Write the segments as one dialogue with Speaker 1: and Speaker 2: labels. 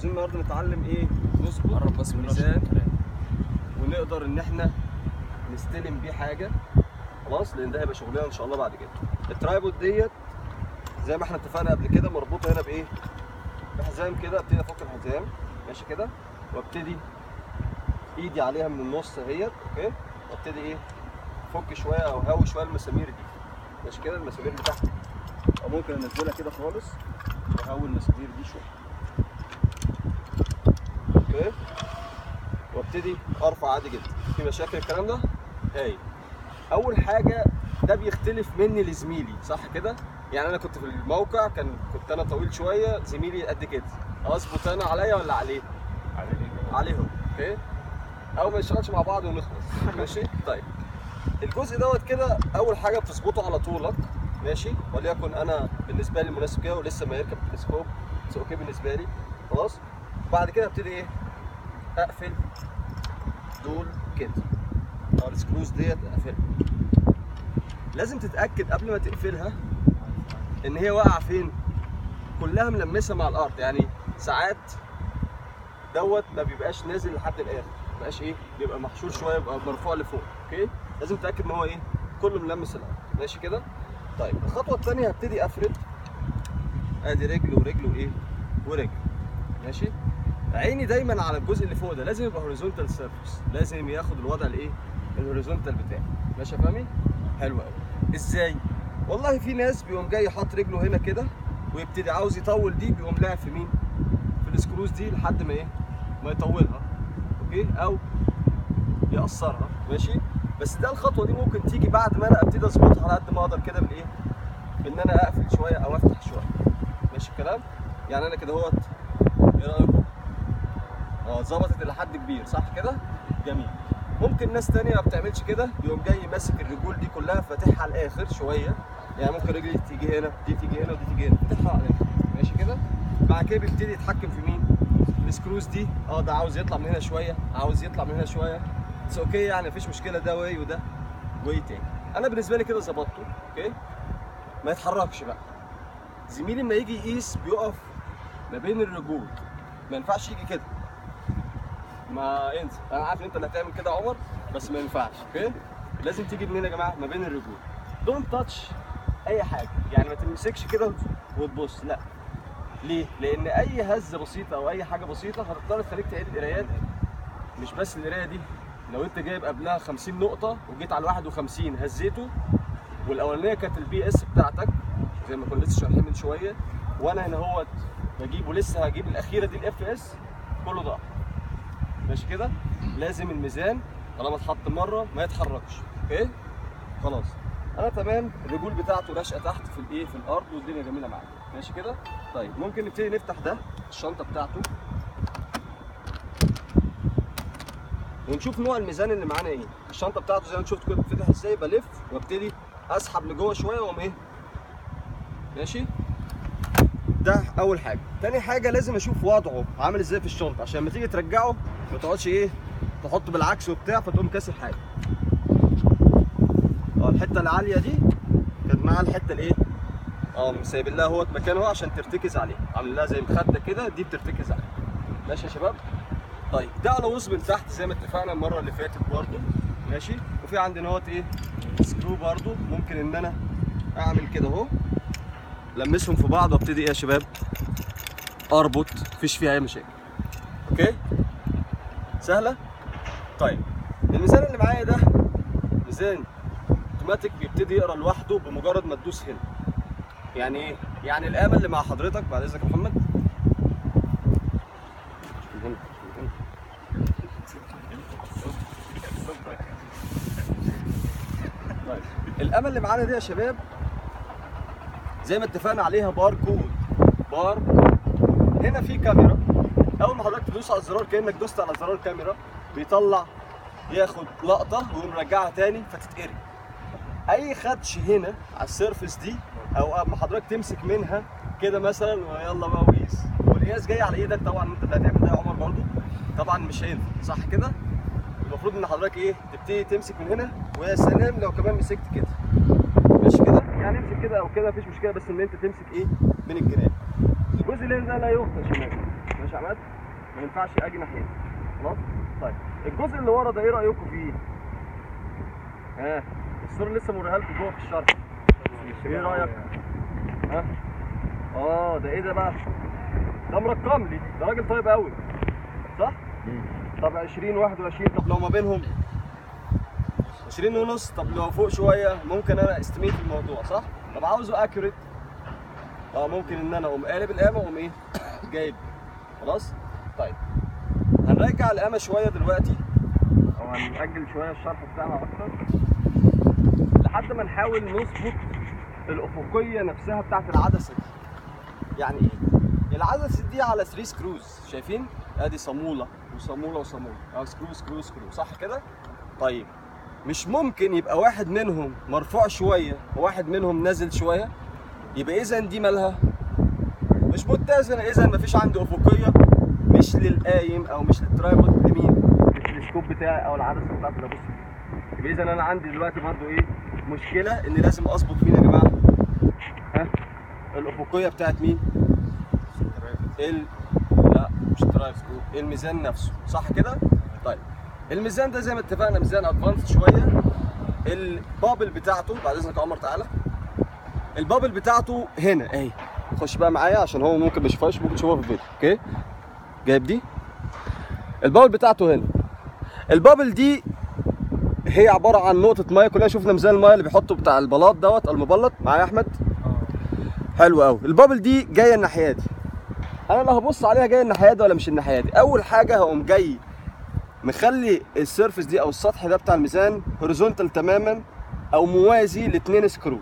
Speaker 1: عاوزين النهارده نتعلم ايه نظبط
Speaker 2: قرب بس من
Speaker 1: الميزان ونقدر ان احنا نستلم بيه حاجه خلاص لان ده هيبقى شغلنا ان شاء الله بعد كده الترايبود ديت زي ما احنا اتفقنا قبل كده مربوطه هنا بايه بحزام كده ابتدي افك الحزام ماشي كده وابتدي ايدي عليها من النص اهيت اوكي وابتدي ايه افك شويه او هوي شويه المسامير دي ماشي كده المسامير بتاعتي او ممكن انزلها كده خالص واهوي المسامير دي شويه اوكي وابتدي ارفع عادي جدا في مشاكل الكلام ده هاي اول حاجه ده بيختلف مني لزميلي صح كده يعني انا كنت في الموقع كان كنت انا طويل شويه زميلي قد كده اظبط انا عليا ولا عليه عليهم اوكي او ما نشتغلش مع بعض ونخلص ماشي طيب الجزء دوت كده اول حاجه بتظبطه على طولك ماشي وليكن انا بالنسبه لي مناسب كده ولسه ما يركب التلسكوب بس اوكي بالنسبه لي خلاص بعد كده ابتدي ايه اقفل دول كده او السكروز ديت اقفلها لازم تتاكد قبل ما تقفلها ان هي واقعه فين كلها ملمسه مع الارض يعني ساعات دوت ما بيبقاش نازل لحد الاخر ما بيبقاش ايه بيبقى محشور شويه يبقى مرفوع لفوق اوكي لازم تتاكد ان هو ايه كله ملمس الارض ماشي كده طيب الخطوه الثانيه هبتدي افرد ادي رجل ورجل وايه ورجل ماشي عيني دايما على الجزء اللي فوق ده لازم يبقى هوريزونتال سيرفيس لازم ياخد الوضع الايه الهوريزونتال بتاعي ماشي يا فهمي حلو قوي ازاي والله في ناس بيقوم جاي حاطط رجله هنا كده ويبتدي عاوز يطول دي بيقوم لاعب في مين في السكروز دي لحد ما ايه ما يطولها اوكي او يقصرها ماشي بس ده الخطوه دي ممكن تيجي بعد ما انا ابتدي اظبطها على قد ما اقدر كده بالايه بان انا اقفل شويه او افتح شويه ماشي الكلام يعني انا كده اهوت ايه رايكم اه ظبطت الى حد كبير صح كده جميل ممكن ناس تانية ما بتعملش كده يقوم جاي ماسك الرجول دي كلها فاتحها على الاخر شويه يعني ممكن رجلي تيجي هنا دي تيجي هنا ودي تيجي هنا فاتحها على الاخر ماشي كده بعد كده بيبتدي يتحكم في مين السكروز دي اه ده عاوز يطلع من هنا شويه عاوز يطلع من هنا شويه بس اوكي يعني مفيش مشكله ده واي وده واي تاني انا بالنسبه لي كده ظبطته اوكي ما يتحركش بقى زميلي لما يجي يقيس بيقف ما بين الرجول ما ينفعش يجي كده ما انسى انا عارف ان انت اللي هتعمل كده يا عمر بس ما ينفعش اوكي لازم تيجي منين يا جماعه ما بين الرجول دونت تاتش اي حاجه يعني ما تمسكش كده وتبص لا ليه لان اي هزه بسيطه او اي حاجه بسيطه هتضطر تخليك تعيد القرايات مش بس القرايه دي لو انت جايب قبلها 50 نقطه وجيت على 51 هزيته والاولانيه كانت البي اس بتاعتك زي ما كنا لسه شارحين من شويه وانا هنا هوت بجيب ولسه هجيب الاخيره دي الاف اس كله ضاع ماشي كده لازم الميزان طالما اتحط مره ما يتحركش اوكي خلاص انا تمام الرجول بتاعته راشقه تحت في الايه في الارض والدنيا جميله معايا ماشي كده طيب ممكن نبتدي نفتح ده الشنطه بتاعته ونشوف نوع الميزان اللي معانا ايه الشنطه بتاعته زي ما انت شفت كده بتفتح ازاي بلف وابتدي اسحب لجوه شويه واقوم ايه ماشي ده اول حاجه تاني حاجه لازم اشوف وضعه عامل ازاي في الشنطه عشان لما تيجي ترجعه ما تقعدش ايه تحطه بالعكس وبتاع فتقوم كاسر حاجه اه الحته العاليه دي كانت معاها الحته الايه اه سايب لها اهوت مكان اهو عشان ترتكز عليه عامل لها زي مخده كده دي بترتكز عليه ماشي يا شباب طيب ده على وص من تحت زي ما اتفقنا المره اللي فاتت برضه ماشي وفي عندنا اهوت ايه سكرو برضه ممكن ان انا اعمل كده اهو لمسهم في بعض وابتدي ايه يا شباب اربط مفيش فيها اي مشاكل اوكي سهله طيب الميزان اللي معايا ده ميزان اوتوماتيك بيبتدي يقرا لوحده بمجرد ما تدوس هنا يعني ايه يعني القامه اللي مع حضرتك بعد اذنك يا محمد طيب القامه اللي معانا دي يا شباب زي ما اتفقنا عليها بار كود بار كود هنا في كاميرا اول ما حضرتك تدوس على الزرار كانك دوست على زرار كاميرا بيطلع ياخد لقطه ويقوم راجعها تاني فتتقري اي خدش هنا على السيرفس دي او اما حضرتك تمسك منها كده مثلا ويلا بقى وقيس والقياس جاي على ايدك طبعا انت اللي هتعمل ده يا عمر برضو طبعا مش هينفع صح كده المفروض ان حضرتك ايه تبتدي تمسك من هنا ويا سلام لو كمان مسكت كده ماشي كده يعني امسك كده او كده مفيش مشكله بس ان انت تمسك ايه من الجناب الجزء اللي هنا ده لا يخطى شمال ماشي ماشي يا عماد ما ينفعش اجي ناحيته خلاص طيب الجزء اللي ورا ده ايه رايكم فيه ها الصوره لسه موريها لكم جوه في الشرح ايه رايك ها اه ده ايه ده بقى ده مرقم لي ده راجل طيب قوي صح طب 20 21 طب لو ما بينهم 20 ونص طب لو فوق شويه ممكن انا استميت الموضوع صح طب عاوزه اكيوريت اه ممكن ان انا اقوم قالب القامه واقوم ايه جايب خلاص طيب هنرجع القامه شويه دلوقتي او هنأجل شويه الشرح بتاعها اكتر لحد ما نحاول نظبط الافقيه نفسها بتاعت العدسه دي يعني ايه العدسه دي على 3 سكروز شايفين ادي صاموله وصاموله وصاموله او سكرو سكرو سكرو صح كده طيب مش ممكن يبقى واحد منهم مرفوع شويه وواحد منهم نازل شويه يبقى اذا دي مالها مش متزنه اذا مفيش عندي افقيه مش للقايم او مش للترايبود لمين التلسكوب بتاعي او العدسه بتاعتي اللي ابص فيها يبقى اذا انا عندي دلوقتي برضو ايه مشكله ان لازم اظبط مين يا جماعه ها الافقيه بتاعت مين ال لا مش ترايف سكوب الميزان نفسه صح كده طيب الميزان ده زي ما اتفقنا ميزان ادفانس شويه البابل بتاعته بعد اذنك يا عمر تعالى البابل بتاعته هنا اهي خش بقى معايا عشان هو ممكن ما يشوفهاش ممكن تشوفها في الفيديو اوكي جايب دي البابل بتاعته هنا البابل دي هي عباره عن نقطه ميه كلنا شفنا ميزان الميه اللي بيحطه بتاع البلاط دوت المبلط معايا يا احمد حلو قوي البابل دي جايه الناحيه دي انا اللي هبص عليها جايه الناحيه دي ولا مش الناحيه دي اول حاجه هقوم جاي مخلي السيرفس دي او السطح ده بتاع الميزان هوريزونتال تماما او موازي لاتنين سكرو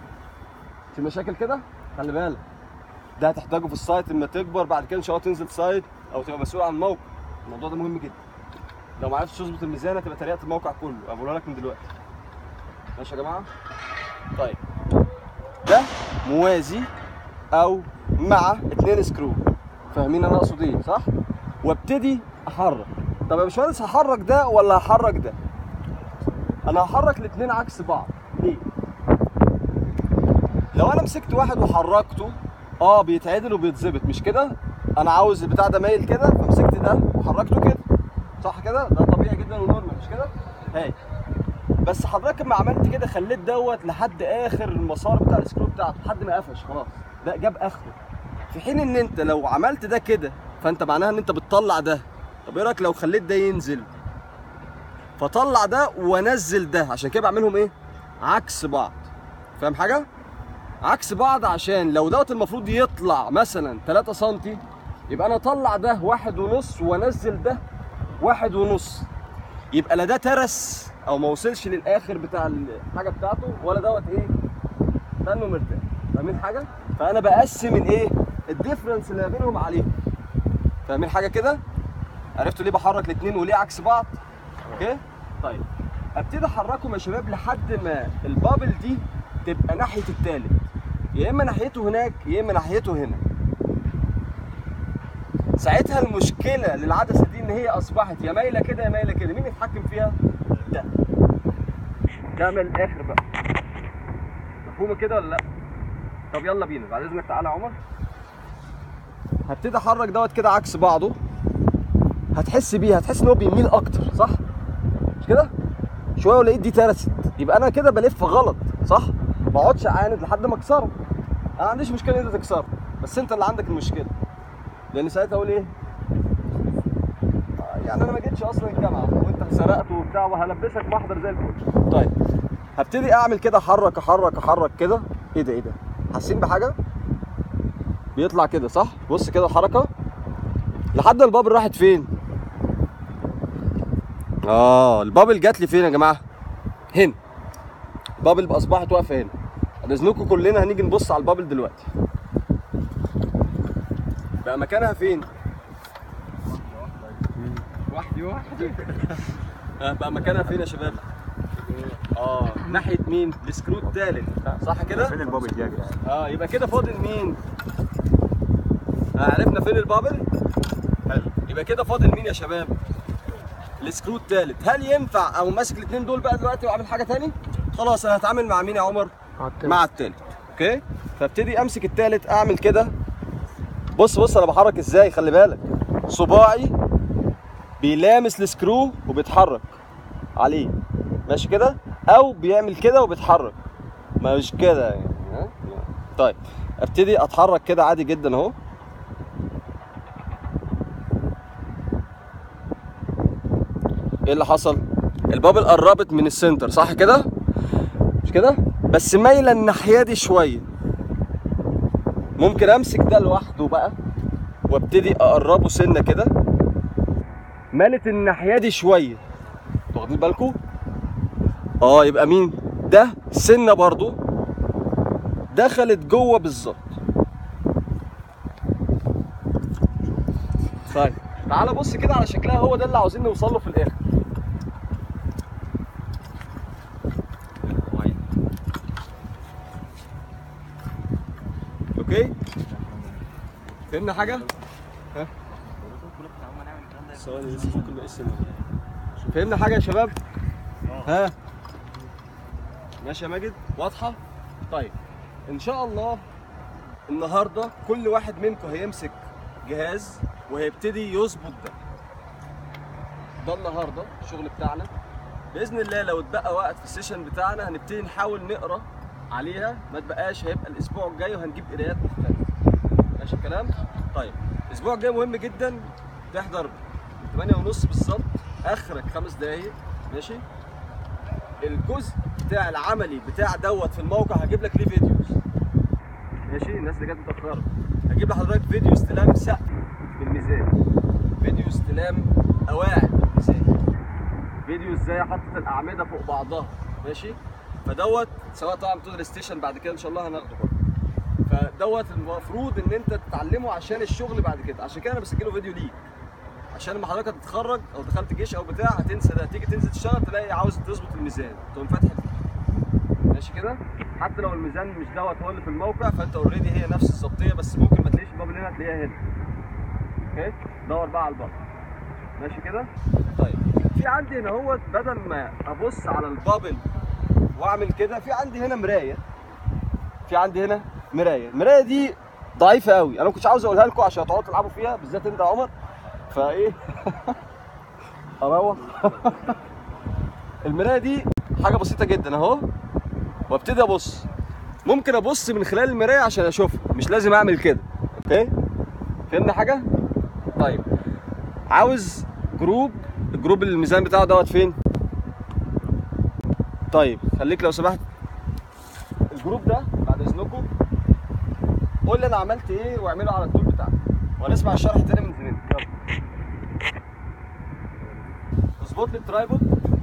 Speaker 1: في مشاكل كده خلي بالك ده هتحتاجه في السايت لما تكبر بعد كده ان شاء الله تنزل سايت او تبقى مسؤول عن موقع الموضوع ده مهم جدا لو ما عرفتش تظبط الميزان هتبقى تريقه الموقع كله بقولها لك من دلوقتي ماشي يا جماعه طيب ده موازي او مع اتنين سكرو فاهمين انا اقصد ايه صح وابتدي احرك طب يا باشمهندس هحرك ده ولا هحرك ده انا هحرك الاتنين عكس بعض ليه لو انا مسكت واحد وحركته اه بيتعدل وبيتظبط مش كده انا عاوز البتاع ده مايل كده فمسكت ده وحركته كده صح كده ده طبيعي جدا ونورمال مش كده هاي بس حضرتك لما عملت كده خليت دوت لحد اخر المسار بتاع السكرو بتاعته لحد ما قفش خلاص ده جاب اخره في حين ان انت لو عملت ده كده فانت معناها ان انت بتطلع ده طب ايه رايك لو خليت ده ينزل فطلع ده وانزل ده عشان كده بعملهم ايه عكس بعض فاهم حاجه عكس بعض عشان لو دوت المفروض يطلع مثلا 3 سم يبقى انا اطلع ده واحد ونص وانزل ده واحد ونص يبقى لا ده ترس او ما وصلش للاخر بتاع الحاجه بتاعته ولا دوت ايه تنه مرتاح فاهمين حاجه فانا بقسم الايه الديفرنس اللي ما بينهم عليهم فاهمين حاجه كده عرفتوا ليه بحرك الاثنين وليه عكس بعض اوكي طيب ابتدي احركهم يا شباب لحد ما البابل دي تبقى ناحيه التالت يا اما ناحيته هناك يا اما ناحيته هنا ساعتها المشكله للعدسه دي ان هي اصبحت يا مايله كده يا مايله كده مين يتحكم فيها ده ده من الاخر بقى مفهومه كده ولا لا طب يلا بينا بعد اذنك تعالى يا عمر هبتدي احرك دوت كده عكس بعضه هتحس بيه هتحس ان هو بيميل اكتر صح مش كده شويه ولقيت دي ترست يبقى انا كده بلف غلط صح ما اقعدش اعاند لحد ما اكسره انا ما عنديش مشكله ان انت تكسره بس انت اللي عندك المشكله لان ساعتها اقول ايه آه، يعني انا ما جيتش اصلا الجامعه وانت سرقت وبتاع وهلبسك محضر زي الفل طيب هبتدي اعمل كده احرك احرك احرك كده ايه ده ايه ده حاسين بحاجه بيطلع كده صح بص كده الحركه لحد البابل راحت فين اه البابل جات لي فين يا جماعه هنا البابل بقى اصبحت واقفه هنا بعد اذنكم كلنا هنيجي نبص على البابل دلوقتي بقى مكانها فين
Speaker 2: وحدي وحدي
Speaker 1: آه، بقى مكانها فين يا شباب اه ناحيه مين السكرو الثالث صح كده
Speaker 2: فين البابل دي يا جدعان؟
Speaker 1: اه يبقى كده فاضل مين آه عرفنا فين البابل حلو يبقى كده فاضل مين يا شباب السكرو الثالث هل ينفع او ماسك الاثنين دول بقى دلوقتي واعمل حاجه تاني خلاص انا هتعامل مع مين يا عمر مع الثالث اوكي فابتدي امسك الثالث اعمل كده بص بص انا بحرك ازاي خلي بالك صباعي بيلامس السكرو وبيتحرك عليه ماشي كده او بيعمل كده وبيتحرك مش كده يعني ها؟ طيب ابتدي اتحرك كده عادي جدا اهو ايه اللي حصل البابل قربت من السنتر صح كده مش كده بس مايله الناحيه دي شويه ممكن امسك ده لوحده بقى وابتدي اقربه سنه كده مالت الناحيه دي شويه انتوا واخدين بالكم اه يبقى مين ده سنه برضو دخلت جوه بالظبط طيب تعالى بص كده على شكلها هو ده اللي عاوزين نوصل له في الاخر اوكي فهمنا حاجه ها ثواني لسه ممكن نقيس ال- فهمنا حاجه يا شباب ها ماشي يا ماجد واضحه طيب ان شاء الله النهارده كل واحد منكم هيمسك جهاز وهيبتدي يظبط ده ده النهارده الشغل بتاعنا باذن الله لو اتبقى وقت في السيشن بتاعنا هنبتدي نحاول نقرا عليها ما تبقاش هيبقى الاسبوع الجاي وهنجيب قرايات مختلفه ماشي الكلام طيب الاسبوع الجاي مهم جدا تحضر من 8 ونص بالظبط اخرك خمس دقايق ماشي الجزء بتاع العملي بتاع دوت في الموقع هجيب لك ليه فيديوز ماشي الناس اللي جت متاخره هجيب لحضرتك فيديو استلام سقف بالميزان فيديو استلام قواعد بالميزان فيديو ازاي احطط الاعمده فوق بعضها ماشي فدوت سواء طبعا بتقدر ستيشن بعد كده ان شاء الله هناخده برضه فدوت المفروض ان انت تتعلمه عشان الشغل بعد كده عشان كده انا بسجله فيديو ليك عشان لما حضرتك هتتخرج او دخلت جيش او بتاع هتنسى ده تيجي تنزل تشتغل تلاقي عاوز تظبط الميزان تقوم فاتح ماشي كده حتى لو الميزان مش دوت هو اللي في الموقع فانت اوريدي هي نفس الظبطيه بس ممكن ما تلاقيش البابل هنا تلاقيها هنا اوكي دور بقى على البابل ماشي كده طيب في عندي هنا هو بدل ما ابص على البابل واعمل كده في عندي هنا مرايه في عندي هنا مرايه المرايه دي ضعيفه قوي انا ما كنتش عاوز اقولها لكم عشان تقعدوا تلعبوا فيها بالذات انت يا عمر فايه اروح المرايه دي حاجه بسيطه جدا اهو وابتدي ابص ممكن ابص من خلال المرايه عشان اشوفها مش لازم اعمل كده اوكي فهمنا حاجه طيب عاوز جروب الجروب الميزان بتاعه دوت فين طيب خليك لو سمحت الجروب ده بعد اذنكم قول لي انا عملت ايه واعمله على التول بتاعك وهنسمع الشرح تاني من زميلي يلا اظبط لي الترايبود